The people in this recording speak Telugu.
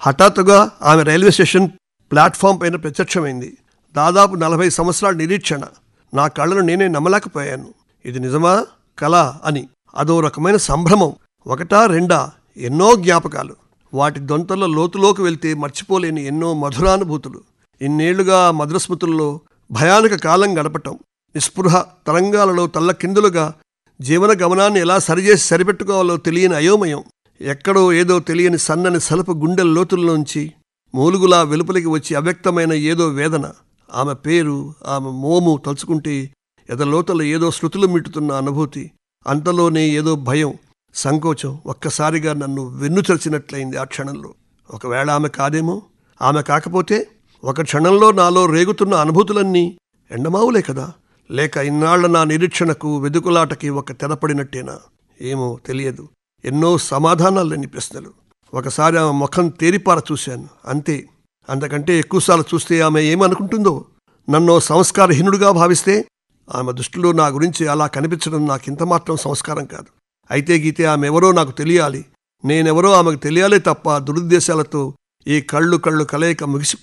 హఠాత్తుగా ఆమె రైల్వే స్టేషన్ ప్లాట్ఫామ్ పైన ప్రత్యక్షమైంది దాదాపు నలభై సంవత్సరాల నిరీక్షణ నా కళ్ళను నేనే నమ్మలేకపోయాను ఇది నిజమా కళ అని అదో రకమైన సంభ్రమం ఒకటా రెండా ఎన్నో జ్ఞాపకాలు వాటి దొంతల లోతులోకి వెళ్తే మర్చిపోలేని ఎన్నో మధురానుభూతులు ఇన్నేళ్లుగా ఆ మధుర స్మృతుల్లో భయానక కాలం గడపటం నిస్పృహ తరంగాలలో తల్లకిందులుగా జీవన గమనాన్ని ఎలా సరిచేసి సరిపెట్టుకోవాలో తెలియని అయోమయం ఎక్కడో ఏదో తెలియని సన్నని సలపు గుండెల లోతుల్లోంచి మూలుగులా వెలుపలికి వచ్చి అవ్యక్తమైన ఏదో వేదన ఆమె పేరు ఆమె మోము తలుచుకుంటే ఎదలోతల ఏదో శృతులు మిట్టుతున్న అనుభూతి అంతలోనే ఏదో భయం సంకోచం ఒక్కసారిగా నన్ను వెన్ను చరిచినట్లయింది ఆ క్షణంలో ఒకవేళ ఆమె కాదేమో ఆమె కాకపోతే ఒక క్షణంలో నాలో రేగుతున్న అనుభూతులన్నీ ఎండమావులే కదా లేక ఇన్నాళ్ల నా నిరీక్షణకు వెదుకులాటకి ఒక తెరపడినట్టేనా ఏమో తెలియదు ఎన్నో సమాధానాలు లేని ప్రశ్నలు ఒకసారి ఆమె ముఖం తేరిపార చూశాను అంతే అంతకంటే ఎక్కువసార్లు చూస్తే ఆమె ఏమనుకుంటుందో నన్ను సంస్కారహీనుడుగా భావిస్తే ఆమె దృష్టిలో నా గురించి అలా కనిపించడం నాకింత మాత్రం సంస్కారం కాదు అయితే గీతే ఆమె ఎవరో నాకు తెలియాలి నేనెవరో ఆమెకు తెలియాలే తప్ప దురుద్దేశాలతో ఈ కళ్ళు కళ్ళు కలయిక ముగిసి